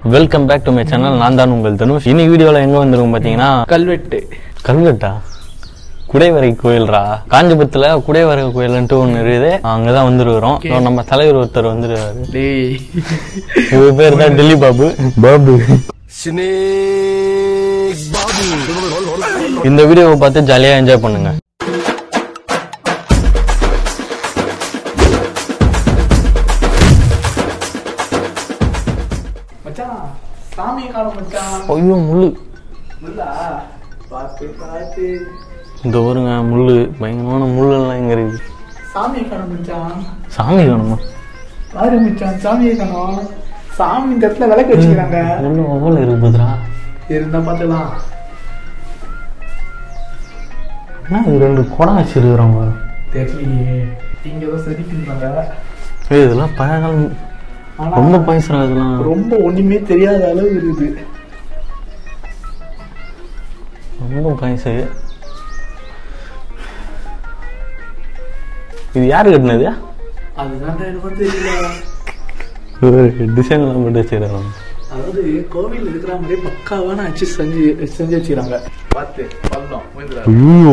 Welcome back to my channel நான் தான் உங்கள் தனுஷ் இன்னைக்கு வீடியோல எங்க வந்திருக்கும் பாத்தீங்கன்னா கல்வெட்டு கல்வெட்டா குடைவரை கோயில்ரா காஞ்சிபுரத்துல குடைவரை கோயில்ன்ட்டு ஒண்ணு இருக்குது அங்கதான் வந்துருக்கிறோம் So, நம்ம தலைவர் ஒருத்தர் வந்துருக்காரு டேய் இவர் பேர் தான் டெல்லி பாபு பாபு இந்த வீடியோவை பார்த்து ஜாலியா என்ஜாய் பண்ணுங்க மச்சான் சாமி காலம் மச்சான் ஐயோ முள்ளு முல்லா பார்த்து பார்த்து இந்த ஊருங்க முள்ளு பயங்கரமான முள்ளு எல்லாம் இங்க இருக்கு சாமி காலம் மச்சான் சாமி வேணுமா பாரு மச்சான் சாமியை காணோம் சாமி இந்த இடத்துல விளக்கு வச்சுக்கிறாங்க முள்ளு ஒவ்வொரு இருக்குதுரா இருந்தா பார்த்துக்கலாம் என்ன இது ரெண்டு குடம் வச்சிருக்கிறோம் தெரியலையே இங்க ஏதோ செதுக்கிருந்தாங்க ஏய் இதெல்லாம் பழைய காலம் ஆனா ரொம்ப பைசரா இதெல்லாம் ரொம்ப ஒண்ணுமே தெரியாத அளவு இருக்குது ரொம்ப பைசு இது யாரு கட்டினது அதுதான் எனக்கு தெரியல ஒரு டிசைன்லாம் போட்டு வச்சிருக்காங்க அதாவது கோவில் இருக்கிற மாதிரியே பக்காவான அச்சு செஞ்சு செஞ்சு வச்சுக்கிறாங்க பார்த்து பள்ளம் விழுந்துடாது. ஐயோ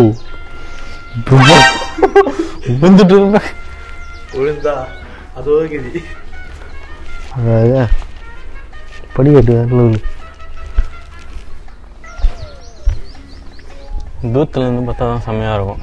வந்துட்டு இருப்பேன் விழுந்தா அதோ கதி அதாவது படிக்கட்டு வேற தூரத்துல இருந்து பார்த்தா தான் செம்மையா இருக்கும்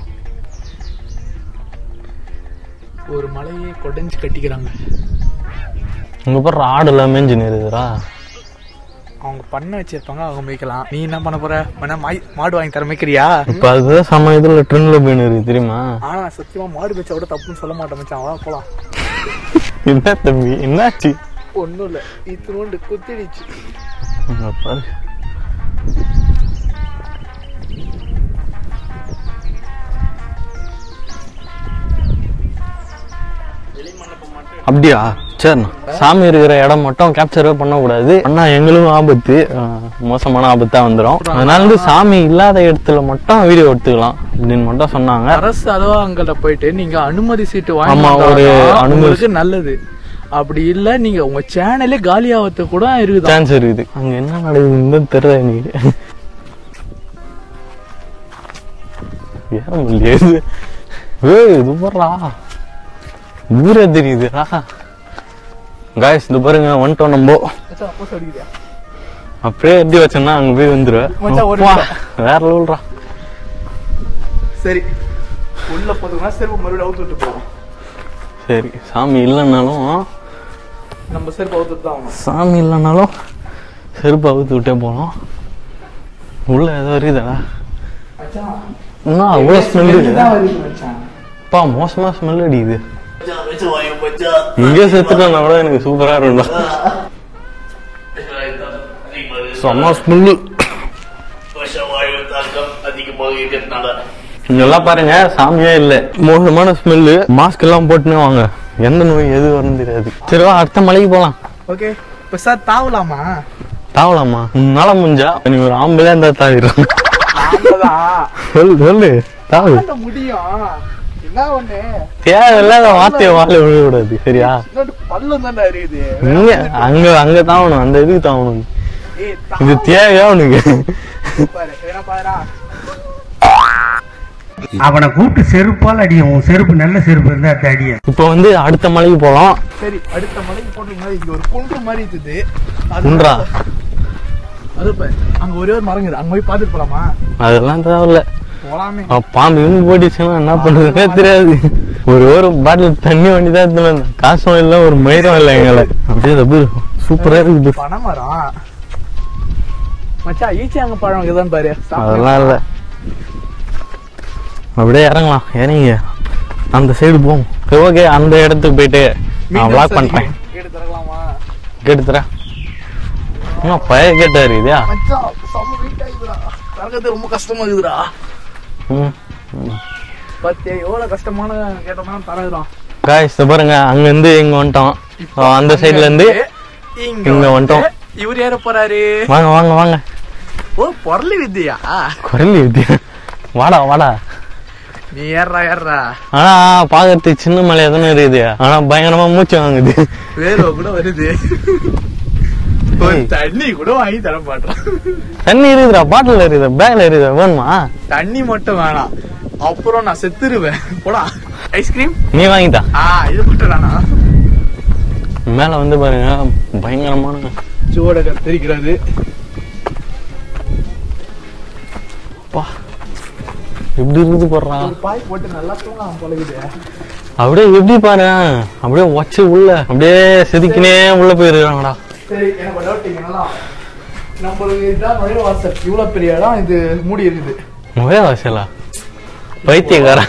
ஒரு மலையை கொடைஞ்சு கட்டிக்கிறாங்க உங்க பாரு ஆடு எல்லாம் மேஞ்சு நிறுதுரா அவங்க பண்ண வச்சிருப்பாங்க அவங்க மேய்க்கலாம் நீ என்ன பண்ண போற வேணா மாய்- மாடு வாங்கி தர மேய்க்கிறியா இப்ப அதுதான் செம்ம இதுல ட்ரெண்ட்ல போய் நிறுது தெரியுமா ஆனா சத்தியமா மாடு மேய்ச்சா கூட தப்புன்னு சொல்ல மாட்டேன் மச்சான் வா போலாம் என்ன தம்பி என்னாச்சு ஒண்ணும் இல்ல இத்தினோண்டு குத்திடுச்சு அங்க பாரு அப்படியா சரிண்ணா சாமி இருக்கிற இடம் மட்டும் கேப்சரே பண்ணக்கூடாது அண்ணா எங்களுக்கும் ஆபத்து அஹ், மோசமான ஆபத்தா வந்துடும் அதனால வந்து சாமி இல்லாத இடத்துல மட்டும் வீடியோ எடுத்துக்கலாம் அப்படின்னு மட்டும் சொன்னாங்க அரசு அலுவலகங்கள்ட்ட போயிட்டு நீங்க அனுமதி சீட்டு ஆமா, வாங்கி ஒரு அனுமதி உங்களுக்கு நல்லது அப்படி இல்ல நீங்க உங்க சேனலே காலி ஆகத்து கூட இருக்குதா சான்ஸ் இருக்குது அங்க என்ன நடக்குதுன்னு தெரியல எனக்கு ஏற முடியாது ஏய் இது பாருடா ஊரே தெரியுதுடா காய்ஸ் இது பாருங்க வந்துட்டோம் நம்ம மச்சான், அப்போ சொல்லிக்கிறியா? அப்படியே எப்படி வச்சோம்னா அங்க போய் வந்துருவேன் மச்சான், ஒரு அப்பா, நிமிஷம். வேற லெவல்ரா சரி உள்ள போதுனா செருப்பு மறுபடியும் அவுத்து விட்டு போவோம் சரி சாமி இல்லைன்னாலும் நம்ம செருப்பு அவுத்து தான் ஆகணும் சாமி இல்லைன்னாலும் செருப்பு அவுத்து விட்டே போனோம் உள்ள ஏதோ இருக்குதாடா மச்சான் இன்னும் அவ்வளோ ஸ்மெல் தான் வருது மச்சான் அப்பா மோசமா ஸ்மெல் அடிக்குது இங்கே செத்துட்டா கூட எனக்கு சூப்பரா இருக்கும் செம்ம ஸ்மெல்லு விஷவாயு தாக்கம் அதிகமாக இருக்கிறதுனால இங்கெல்லாம் பாருங்க சாமியே இல்ல மோசமான ஸ்மெல்லு மாஸ்க் எல்லாம் போட்டுன்னு வாங்க எந்த நோய் எது வரும்னு தெரியாது சரி வா அடுத்த மலைக்கு போலாம் ஓகே இப்ப சார் தாவலாமா தாவலாமா உன்னால முடிஞ்சா நீ ஒரு ஆம்பளே இருந்தா தாவிடும் நாமதான் சொல்லு சொல்லு தாவு தாண்ட முடியும் என்ன ஒண்ணு தேவையில்லாத வார்த்தையை வாழ விடக்கூடாது சரியா இன்னொரு பள்ளம் தானே இருக்குது இங்க அங்க அங்க தாவணும் அந்த இதுக்கு தாவணும் ஏய் இது தேவையா உனக்கு பாரு வேணா பாருடா அவனை கூப்பிட்டு செருப்பால் அடியும் உன் செருப்பு நல்ல செருப்பு இருந்தா அது அடியும் இப்போ வந்து அடுத்த மலைக்கு போலாம் சரி அடுத்த மலைக்கு போட்டு மாதிரி இங்க ஒரு குன்று மாதிரி இருக்குது அது குன்றா அது பாரு அங்க ஒரே ஒரு மரம் இருக்குது அங்க போய் பாத்துட்டு போலாமா அதெல்லாம் தேவையில்ல போலாமே அவன் பாம்பு இவனு போட்டுச்சுன்னா என்ன பண்றதுனே தெரியாது ஒரு ஒரு பாட்டில் தண்ணி வண்டி தான் எடுத்துன்னு வந்தேன் காசும் இல்லை ஒரு மயிரும் இல்லை எங்களை அப்படியே அது பாரு, சூப்பரா இருக்குது பனை மரம் மச்சான் ஈச்சி அங்க பழம் இருக்குதான் பாரு அதெல்லாம் இல்லை அப்படியே இறங்கலாம் இறங்க அந்த சைடு போவோம் சரி ஓகே அந்த இடத்துக்கு போயிட்டு நான் விளாக் பண்றேன் கேட்டு திறக்கலாமா கேட்டு தரேன் இன்னும் பழைய கேட்டா இருக்குதா மச்சான் செம்ம வெயிட் ஆகுதுடா திறக்கிறது ரொம்ப கஷ்டமா இருக்குதுடா ம் பத்து எவ்வளவு கஷ்டமான கேட்டோம்னா தரதுதான் காய்ஸ் பாருங்க அங்க இருந்து இங்க வந்துட்டோம் அஹ் அந்த சைடுல இருந்து இங்க வந்துட்டோம். இவர் ஏற போறாரு வாங்க வாங்க வாங்க ஓ பொருள் வித்தியா குரல் வித்தியா வாடா வாடா நீ ஏறா ஏறா ஆனா பாக்குறதுக்கு சின்ன மலையா தானே இருக்குது ஆனா பயங்கரமா மூச்சு வாங்குது வேர்வை கூட வருது ஒரு ஏய். தண்ணி கூட வாங்கி தர மாட்டான் தண்ணி இருக்குதுடா பாட்டில் இருக்குதா பேக்ல இருக்குதா வேணுமா தண்ணி மட்டும் வேணாம் அப்புறம் நான் செத்துருவேன் போடா ஐஸ்கிரீம் நீ வாங்கிட்டா ஆ இது மட்டும் வேணா மேல வந்து பாருங்க பயங்கரமான சூட கத்திரிக்கிறது பா எப்படி இருக்குது போடுறா ஒரு பாய் போட்டு நல்லா தூங்கலாம் பழகுது அப்படியே எப்படி பாரு அப்படியே வச்சு உள்ள அப்படியே செதுக்கினே உள்ள போயிருக்காங்கடா சரி எனக்கு ஒரு டவுட் என்னன்னா நம்மளுக்கு இதுதான் நுழைய வாசல் இவ்வளவு பெரிய இடம் இது மூடி இருக்குது நுழைய வாசலா பைத்தியக்காரன்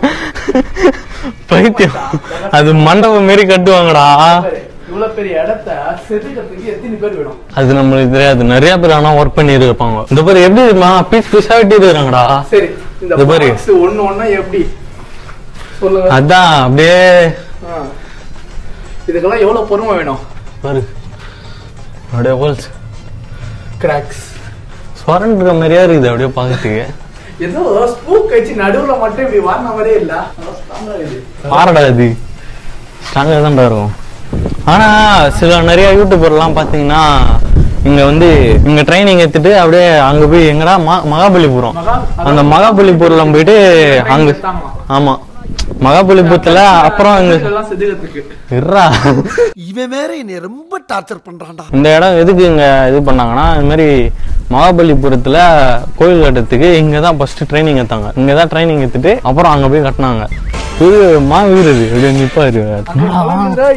பைத்தியம் அது மண்டபம் மாரி கட்டுவாங்கடா பாரு, இவ்வளவு பெரிய இடத்த செதுக்கிறதுக்கு எத்தனை பேர் வேணும் அது நம்மளுக்கு தெரியாது நிறைய பேர் ஆனா ஒர்க் பண்ணி இருப்பாங்க இந்த பேர் எப்படி தெரியுமா பீஸ் பீஸா வெட்டி இருக்காங்கடா சரி இந்த இது பாரு. பாக்ஸ் ஒண்ணு ஒண்ணா எப்படி சொல்லுங்க அதான் அப்படியே ஆ. இதுக்கெல்லாம் எவ்வளவு பொறுமை வேணும் பாரு அப்படியே ஹோல்ஸ் கிராக்ஸ் சொரண்டுற மாதிரியா இருக்குது அப்படியே பார்க்கறதுக்கு ஏதோ ஸ்பூக் வச்சு நடுவுல மட்டும் இப்படி வாரின மாதிரியே இல்ல நல்லா strong ஆ இருக்குது. பாரடா இது ஸ்ட்ராங்காக தான்டா இருக்கும் ஆனா சில நிறைய யூடியூபர்லாம் பாத்தீங்கன்னா இங்க வந்து இங்க ட்ரைனிங் எடுத்துட்டு அப்படியே அங்க போய் எங்கடா ம- மகாபலிபுரம் மகா- அந்த மகாபலிபுரம்ல போயிட்டு அங்க ஆமா. ஆமா மகாபலிபுரத்துல அப்புறம் இங்க இதெல்லாம் செதுக்கிறதுக்கு இருறா இவன் வேற என்னை ரொம்ப டார்ச்சர் பண்றான்டா இந்த இடம் எதுக்கு இங்க இது பண்ணாங்கன்னா இந்த மாதிரி மகாபலிபுரத்துல கோயில் கட்டுறதுக்கு இங்க தான் ஃபர்ஸ்ட் ட்ரைனிங் எடுத்தாங்க இங்க தான் ட்ரைனிங் எடுத்துட்டு அப்புறம் அங்க போய் கட்டினாங்க இது மா வீரது அப்படியே நிப்பாரு என்னடா,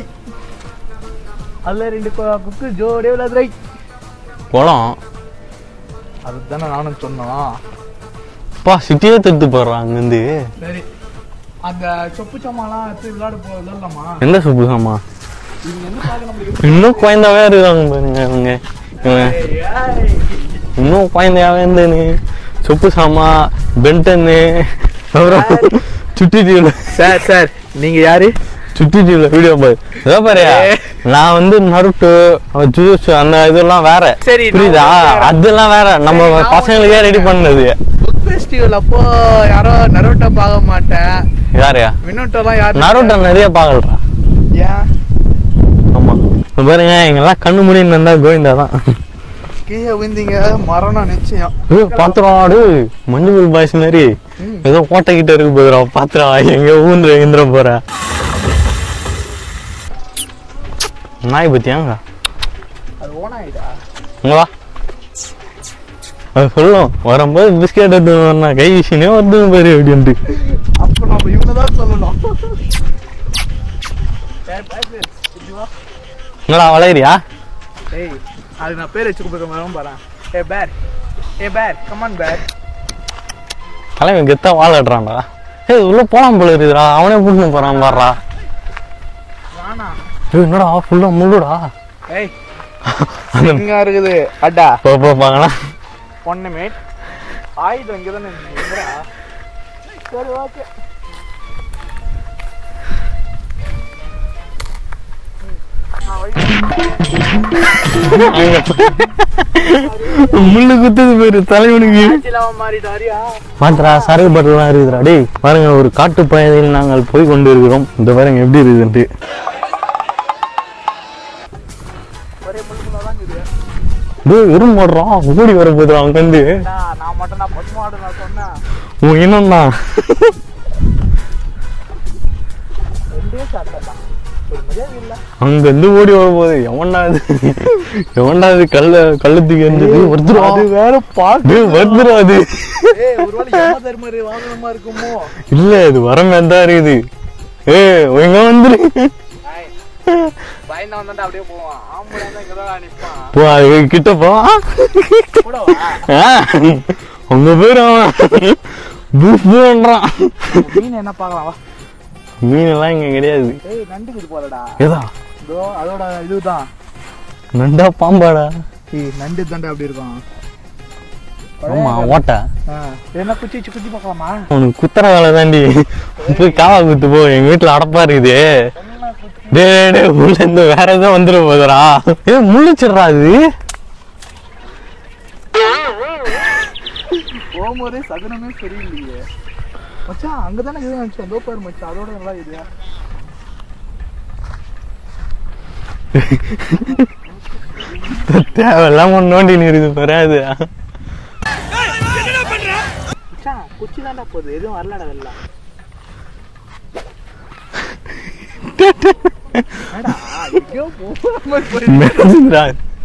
அதுல ரெண்டு குக்கு ஜோடியே விளையாடுறை குளம் அதுதானே நானும் சொன்னோம் அப்பா சிட்டியே தடுத்து போடுறான் அங்கிருந்து சரி அந்த சொப்பு சம்மாலாம் எடுத்து விளையாட போ விளையாடலாமா எந்த சுப்புசாமா இவங்க என்ன பார்க்க நம்மளுக்கு இன்னும் குழந்தையாவே இருக்காங்க பாருங்க இவங்க இவன் ஏய், ஏய். இன்னும் குழந்தையாவே இருந்தேன்னு சொப்பு சாமா பென்டன்னு அப்புறம் சுட்டி டிவில சார் சார் நீங்க யாரு சுட்டி டிவில வீடியோ பாரு இதோ பாரு நான் வந்து நருட்டு ஜூஸ் அந்த இதெல்லாம் வேற சரி, நான் புரியுதா வேற. அதெல்லாம் வேற நம்ம சரி, நான் பசங்களுக்கே ரெடி பண்ணது புக் ஃபெஸ்டிவல் அப்போ யாரோ நரோட்டோ பார்க்க மாட்டேன் யாரையா மினோட்டோலாம் யாரு நருட்டோ நிறைய பாக்கலடா ஏன் ஆமா இப்ப பாருங்க எங்கெல்லாம் கண்ணு முடின்னு இருந்தா கோவிந்தா தான் கீழே விழுந்தீங்க மரணம் நிச்சயம் பாத்துறாடு மஞ்சுமல் பாய்ஸ் மாதிரி ஏதோ கோட்டை கிட்ட இருக்கு போதுரா பாத்துரா எங்க ஊந்துற இந்திர போற நாய் பத்தியாங்க அது ஓனாயிடா இங்க வா அது சொல்லும் வரும்போது பிஸ்கெட் எடுத்து வரணும் கை விஷயமே வருது பாரு அப்படின்ட்டு அப்ப நம்ம இவனை தான் சொல்லணும் ஏய், பாத்து, இப்படி வா. என்னடா வளையறியா ஏய் அது நான் பேர் வச்சு கூப்பிடுற மாதிரி பாறேன் ஏ பேர் ஏ பேர் கமான் பேர் தலைவன் கெத்தா வாழாடுறான்டா ஏய் உள்ள போலாம் போல இருக்குதுடா அவனே கூட்டின்னு போறான் பாடுறா வானா ஏய் என்னடா ஃபுல்லா முள்ளுடா ஏய் அந்த இங்க இருக்குது அடா போ போ பாக்கலாம் ஒன்னு மேட் ஆயுதம் இங்க தானே எங்கடா சரி ஓகே முள்ளு குத்துது பேரு தலைவனுக்கு மாறிட்டாரியா பாத்துறா சரகு பாட்டிலாம் இருக்குதுடா டேய் பாருங்க ஒரு காட்டு பாதையில் நாங்கள் போய் கொண்டு இருக்கிறோம் இந்த பாருங்க எப்படி இருக்குதுன்ட்டு ஒரே முழுக்குள்ள தான் இருக்குது டேய் எறும்பு போடுறான் ஓடி வர போதுறான் அங்க வந்து நான் நான் மட்டும் நான் பசு மாடு நான் சொன்னேன் உன் என்னன்னா ரெண்டே சாப்பிட்டா ஒரு மரியாதை இல்ல அங்க இருந்து ஓடி வர போது எவன்டா இது எவன்டா இது கல்ல கள்ளத்துக்கு இருந்தது வருதுடா அது வேற பாட்டு டேய் வருதுடா அது ஏய் ஒருவேளை யம தர்மர் வாகனமா இருக்குமோ இல்ல இது வர மாதிரி தான் இருக்குது ஏய் இங்க வந்துரு ஏய், பயந்தா வந்தாண்டா அப்படியே போவான் ஆம்பளை இருந்தா இங்கதான் நிப்பான் போ அது கிட்ட போ கூட வா ஆ, உங்க பேர் அவன் பூஃப் பண்றான் மீன் என்ன பார்க்கலாம் வா மீன் எல்லாம் இங்க கிடையாது ஏய் நண்டுக்குது போலடா ஏதா இதோ அதோட இதுதான் நண்டா பாம்பாடா ஏய் நண்டு தாண்டா அப்படி இருக்கும் ஆமா ஓட்ட ஆ, என்ன குச்சி வச்சு குச்சி பார்க்கலாமா உனக்கு குத்துற வேலை தாண்டி போய் காவா குத்து போ எங்க வீட்டுல அடப்பா இருக்குது டேய் டேய், டேய் உள்ள இருந்து வேற ஏதோ வந்துட போதுடா ஏ முள்ளிச்சிடுறா அது போகும்போதே சகுனமே சரியில்லையே மச்சான் அங்கதானே இது நினைச்சேன் அதோ பாரு மச்சான் அதோட நல்லா இது தேவையில்லாம நோண்டி நிறுது பாரு அது மச்சான் குச்சி தான்டா போகுது எதுவும் வரலடா வெளில என்னடா, எங்கேயோ போகிற மாதிரி போயிருக்கு. மிதந்துடா.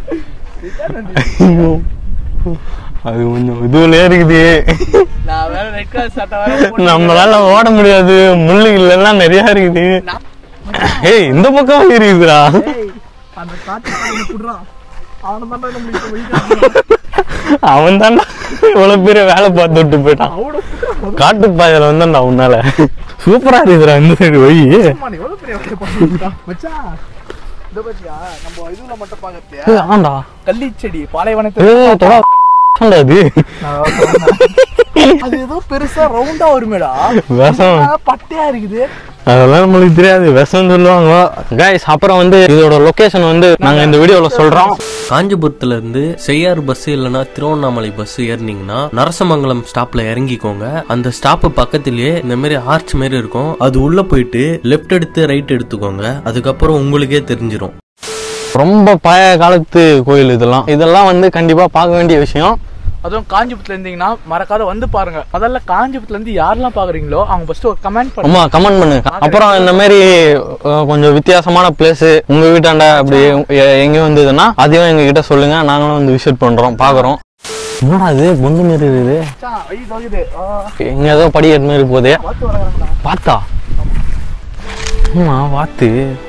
ஐயோ. அது கொஞ்சம் இதுல இருக்குது நான் வேற ரெட் கலர் சட்டை வேற போட்டு- நம்மளால ஓட முடியாது முள்ளுகள் எல்லாம் நிறைய இருக்குது ஏய் இந்த பக்கம் இருக்குதுடா ஏய், அந்த காட்டு பையனை குடுறான். அவனை தான்டா நம்மளுக்கு இப்ப வழி அவன் தான்டா இவ்வளவு பெரிய வேலை பார்த்து விட்டு போயிட்டான் அவனை குடுறான். காட்டு பாதையில வந்தான்டா உன்னால சூப்பரா இருக்குதுடா இந்த சைடு வை அம்மா, நீ எவ்வளவு பெரிய வேலையை பார்த்துட்டு இருக்க? மச்சான், இதோ பாத்தியா, நம்ம இதுல மட்டும் பாக்கறதையா? ஏய், ஆண்டா கள்ளி செடி பாலைவனத்துல ஏய் தொட ஆண்டா அது அது ஏதோ பெருசா ரவுண்டா வருமேடா விஷம் ஆனா பட்டையா இருக்குது அதெல்லாம் நம்மளுக்கு தெரியாது விஷம் சொல்லுவாங்க கைஸ் அப்புறம் வந்து இதோட லொகேஷன் வந்து நாங்க இந்த வீடியோல சொல்றோம் காஞ்சிபுரத்துல இருந்து செய்யார் பஸ் இல்லைன்னா திருவண்ணாமலை பஸ் ஏறினீங்கன்னா நரசமங்கலம் ஸ்டாப்ல இறங்கிக்கோங்க அந்த ஸ்டாப் பக்கத்திலேயே இந்த மாதிரி ஆர்ச் மாதிரி இருக்கும் அது உள்ள போயிட்டு லெஃப்ட் எடுத்து ரைட் எடுத்துக்கோங்க அதுக்கப்புறம் உங்களுக்கே தெரிஞ்சிரும் ரொம்ப பழைய காலத்து கோயில் இதெல்லாம் இதெல்லாம் வந்து கண்டிப்பா பார்க்க வேண்டிய விஷயம் அதுவும் காஞ்சிபுரத்துல இருந்தீங்கன்னா மறக்காத வந்து பாருங்க முதல்ல காஞ்சிபுரத்துல இருந்து யாரெல்லாம் பாக்குறீங்களோ அவங்க ஃபர்ஸ்ட் ஒரு கமெண்ட் பண்ணுங்க ஆமா கமெண்ட் பண்ணுங்க அப்புறம் இந்த மாதிரி அஹ், கொஞ்சம் வித்தியாசமான பிளேஸ் உங்க வீட்டாண்ட அப்படி எ- எங்கேயும் வந்ததுன்னா அதையும் எங்க கிட்ட சொல்லுங்க நாங்களும் வந்து விசிட் பண்றோம் பாக்குறோம் என்னடா இது பொந்து மாரி இருக்குது மச்சான், வழி தொகுது எங்க ஏதோ படிக்கட்டு மாரி போகுது பார்த்து வரேன்டா பார்த்தா ஆமா பார்த்து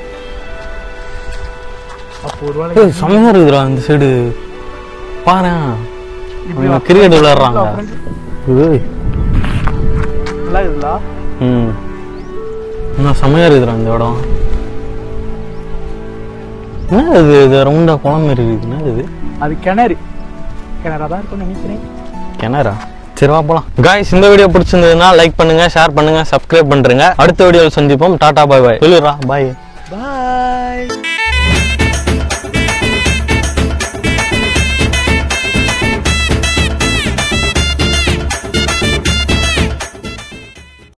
அப்போ ஒரு வேளை ஏய், செமையா இருக்குதுடா இந்த சைடு பாரு இப்படி வா. கிரிக்கெட் விளையாடுறாங்க ஏய். நல்லா இருக்குல்ல ம் இன்னும் செமையா இருக்குதுடா இந்த இடம் என்ன இது இது ரவுண்டா குளம் மாரி இருக்குது என்ன இது அது கிணறு கிணறா தான் இருக்கும்னு நினைக்கிறேன் கிணறா சரி வா போலாம் காய்ஸ் இந்த வீடியோ பிடிச்சிருந்ததுன்னா லைக் பண்ணுங்க ஷேர் பண்ணுங்க சப்ஸ்கிரைப் பண்றீங்க அடுத்த வீடியோவில் சந்திப்போம் டாடா பாய் பாய் சொல்லிடுறா பாய் பாய்